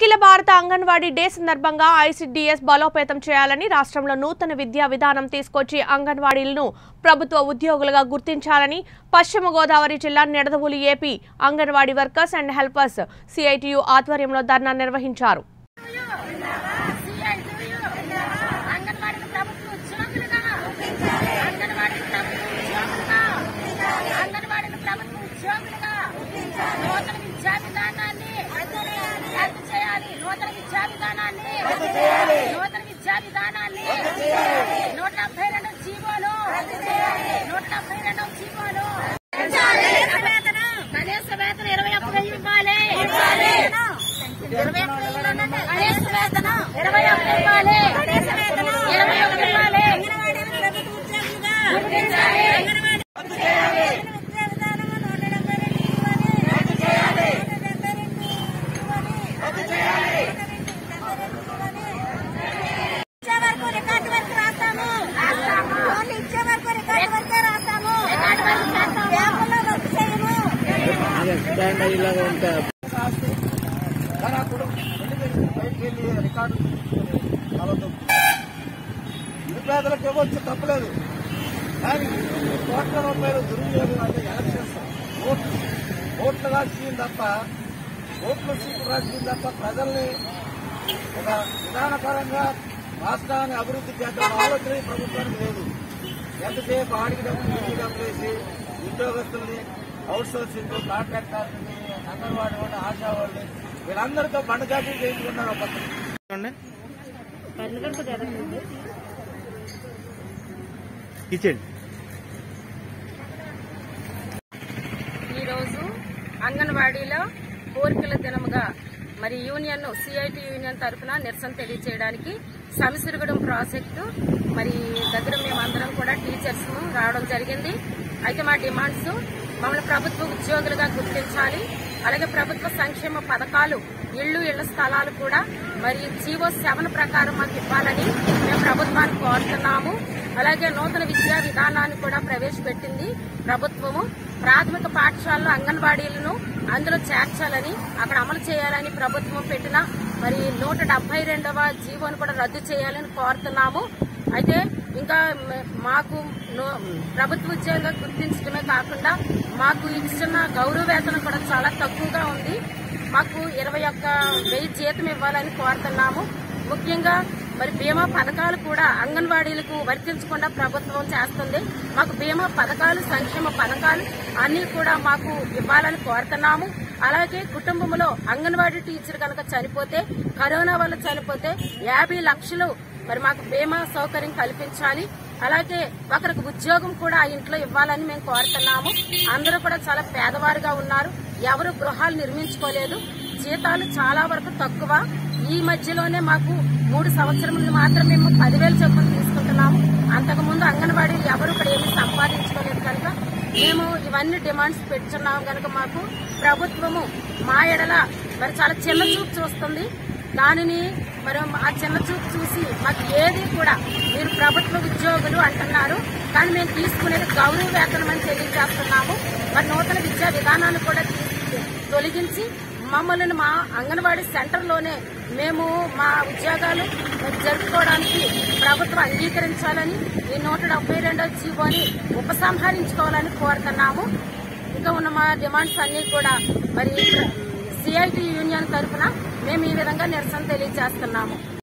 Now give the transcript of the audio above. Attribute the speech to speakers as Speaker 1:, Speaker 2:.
Speaker 1: అఖిల భారత అంగన్వాడీ డే సందర్భంగా ఐసిడిఎస్ బలోపేతం చేయాలని రాష్ట్రంలో నూతన విద్యా విధానం తీసుకొచ్చి అంగన్వాడీలను ప్రభుత్వ ఉద్యోగులుగా గుర్తించాలని పశ్చిమ గోదావరి జిల్లా Nidadavolu AP Anganwadi workers and helpers CITU ఆధ్వర్యంలో ధర్నా నిర్వహించారు
Speaker 2: అంగన్వాడీ ప్రభుత్వ ఉద్యోగులుగా అంగన్వాడీ ప్రభుత్వ ఉద్యోగులుగా అంగన్వాడీ ప్రభుత్వ ఉద్యోగులుగా నూతన విద్యా విధానాన్ని రద్దు చేయాలి నూతన విద్యా విధానాన్ని నూతన విద్యా విధానాన్ని నూట డెబ్బై రెండు జీవోలు నూట డెబ్బై రెండు జీవోలు కనీస వేతనం ఇరవై ఒక్క వెయ్యి ఇవ్వాలి ఇరవై ఒక్క వెయ్యి ఇవ్వాలంటే కనీస వేతనం ఇరవై ఒక్క ఇవ్వాలి ఇరవై ఒక్క ఇవ్వాలి గుర్తించాలి.
Speaker 3: ఇచ్చే వరకు రికార్డు వరకు రాస్తాము ఓన్లీ ఇచ్చే వరకు రికార్డు వరకే రాస్తాము
Speaker 2: రికార్డు వరకు చేస్తాము.
Speaker 3: పేపర్లో వర్క్ చేయము
Speaker 4: కానీ అప్పుడు బయటికి వెళ్ళి రికార్డు అబద్ధం నిరుపేదలకు ఇవ్వచ్చు తప్పలేదు కానీ కోట్ల రూపాయలు దుర్వినియోగం అంటే ఎలక్షన్స్ ఓట్లు ఓట్లు రాజకీయం తప్ప ఓట్లు సీట్లు రాజకీయం తప్ప ప్రజల్ని ఒక విధానపరంగా రాష్ట్రాన్ని అభివృద్ధి చేద్దాం ఆలోచన ఈ ప్రభుత్వానికి లేదు ఎంతసేపు ఆడికి డబ్బులు ఇంటికి డబ్బులు వేసి ఉద్యోగస్తుల్ని అవుట్ సోర్సింగ్ కాంట్రాక్టర్ని అంగన్వాడీ వాళ్ళు ఆశా వాళ్ళు వీళ్ళందరితో బండకాపీ చేయించుకున్నారు ఒక పక్కన.
Speaker 5: ఇచ్చేయండి
Speaker 2: ఈరోజు అంగన్వాడీలో కోరికల దినముగా మరి యూనియన్ సిఐటి యూనియన్ తరఫున నిరసన తెలియజేయడానికి సంసిరగడం ప్రాజెక్టు మరి దగ్గర మేమందరం కూడా టీచర్స్ రావడం జరిగింది అయితే మా డిమాండ్స్ మమ్మల్ని ప్రభుత్వ ఉద్యోగులుగా గుర్తించాలి అలాగే ప్రభుత్వ సంక్షేమ పథకాలు ఇళ్లు ఇళ్ల స్థలాలు కూడా మరి జీవో సెవెన్ ప్రకారం మాకు ఇవ్వాలని మేము ప్రభుత్వాన్ని కోరుతున్నాము అలాగే నూతన విద్యా విధానాన్ని కూడా ప్రవేశపెట్టింది ప్రభుత్వము ప్రాథమిక పాఠశాలలో అంగన్వాడీలను అందులో చేర్చాలని అక్కడ అమలు చేయాలని ప్రభుత్వం పెట్టిన మరి నూట డెబ్బై రెండవ జీవోను కూడా రద్దు చేయాలని కోరుతున్నాము అయితే ఇంకా మ- మాకు నో- ప్రభుత్వ ఉద్యోగంగా గుర్తించడమే కాకుండా మాకు ఇచ్చిన గౌరవ వేతనం కూడా చాలా తక్కువగా ఉంది మాకు ఇరవై ఒక్క వెయ్యి జీతం ఇవ్వాలని కోరుతున్నాము ముఖ్యంగా మరి బీమా పథకాలు కూడా అంగన్వాడీలకు వర్తించకుండా ప్రభుత్వం చేస్తుంది మాకు బీమా పథకాలు సంక్షేమ పథకాలు అన్ని కూడా మాకు ఇవ్వాలని కోరుతున్నాము అలాగే కుటుంబంలో అంగన్వాడీ టీచర్ కనుక చనిపోతే కరోనా వల్ల చనిపోతే యాభై లక్షలు మరి మాకు బీమా సౌకర్యం కల్పించాలి అలాగే ఒకరికి ఉద్యోగం కూడా ఆ ఇంట్లో ఇవ్వాలని మేము కోరుతున్నాము అందరూ కూడా చాలా పేదవారుగా ఉన్నారు ఎవరు గృహాలు నిర్మించుకోలేదు జీతాలు చాలా వరకు తక్కువ ఈ మధ్యలోనే మాకు మూడు సంవత్సరములు మాత్రం మేము పదివేల చొప్పున తీసుకుంటున్నాము అంతకుముందు అంగన్వాడీలు ఎవరు ఇక్కడ ఏమీ సంపాదించుకోలేదు కనుక మేము ఇవన్నీ డిమాండ్స్ పెట్టున్నాం కనుక మాకు ప్రభుత్వము మా ఎడల మరి చాలా చిన్న చూపు చూస్తుంది దానిని మరి ఆ చిన్న చూపు చూసి మాకు ఏది కూడా మీరు ప్రభుత్వ ఉద్యోగులు అంటున్నారు కానీ మేము తీసుకునేది గౌరవ వేతనం అని తెలియజేస్తున్నాము మరి నూతన విద్యా విధానాన్ని కూడా తీసి తొలగించి మమ్మల్ని మా అంగన్వాడీ సెంటర్లోనే మేము మా ఉద్యోగాలు జరుపుకోవడానికి ప్రభుత్వం అంగీకరించాలని ఈ నూట డెబ్బై రెండో జీవోని ఉపసంహరించుకోవాలని కోరుతున్నాము ఇంకా ఉన్న మా డిమాండ్స్ అన్ని కూడా మరి సిఐటి యూనియన్ తరఫున మేము ఈ విధంగా నిరసన తెలియజేస్తున్నాము